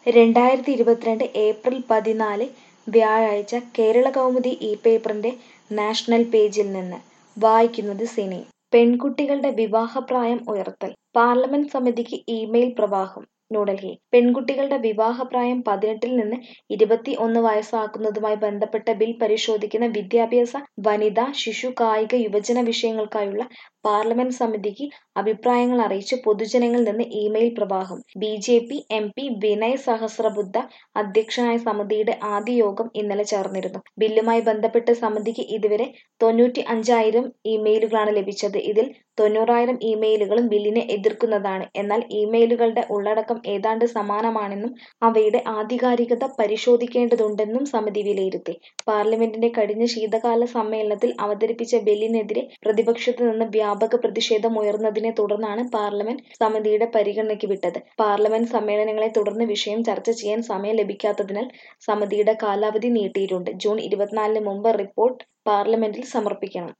രണ്ടായിരത്തി ഇരുപത്തിരണ്ട് ഏപ്രിൽ പതിനാല് വ്യാഴാഴ്ച കേരളകൗമുദി ഈ പേപ്പറിന്റെ നാഷണൽ പേജിൽ നിന്ന് വായിക്കുന്നത് സിനി പെൺകുട്ടികളുടെ വിവാഹപ്രായം ഉയർത്തൽ പാർലമെന്റ് സമിതിക്ക് ഇമെയിൽ പ്രവാഹം ന്യൂഡൽഹി പെൺകുട്ടികളുടെ വിവാഹപ്രായം പതിനെട്ടിൽ നിന്ന് ഇരുപത്തി ഒന്ന് വയസ്സാക്കുന്നതുമായി ബന്ധപ്പെട്ട ബിൽ പരിശോധിക്കുന്ന വിദ്യാഭ്യാസ വനിതാ ശിശു കായിക യുവജന വിഷയങ്ങൾക്കായുള്ള പാർലമെന്റ് സമിതിക്ക് അഭിപ്രായങ്ങൾ അറിയിച്ച് പൊതുജനങ്ങളിൽ നിന്ന് ഇമെയിൽ പ്രവാഹം B J P M P Vinay Sahasrabuddhe അധ്യക്ഷനായ സമിതിയുടെ ആദ്യ യോഗം ഇന്നലെ ചേർന്നിരുന്നു ബില്ലുമായി ബന്ധപ്പെട്ട് സമിതിക്ക് ഇതുവരെ തൊണ്ണൂറ്റി അഞ്ചായിരം ഇമെയിലുകളാണ് ലഭിച്ചത് ഇതിൽ തൊണ്ണൂറായിരം ഇമെയിലുകളും ബില്ലിനെ എതിർക്കുന്നതാണ് എന്നാൽ ഇമെയിലുകളുടെ ഉള്ളടക്കം ഏതാണ്ട് സമാനമാണെന്നും അവയുടെ ആധികാരികത പരിശോധിക്കേണ്ടതുണ്ടെന്നും സമിതി വിലയിരുത്തി പാർലമെന്റിന്റെ കഴിഞ്ഞ ശീതകാല സമ്മേളനത്തിൽ അവതരിപ്പിച്ച ബില്ലിനെതിരെ പ്രതിപക്ഷത്തു നിന്ന് വ്യാപക പ്രതിഷേധം ഉയർന്നതിനെ തുടർന്നാണ് പാർലമെന്റ് സമിതിയുടെ പരിഗണനയ്ക്ക് വിട്ടത് പാർലമെന്റ് സമ്മേളനങ്ങളെ തുടർന്ന് വിഷയം ചർച്ച ചെയ്യാൻ സമയം ലഭിക്കാത്തതിനാൽ സമിതിയുടെ കാലാവധി നീട്ടിയിട്ടുണ്ട് ജൂൺ ഇരുപത്തിനാലിന് മുമ്പ് റിപ്പോർട്ട് പാർലമെന്റിൽ സമർപ്പിക്കണം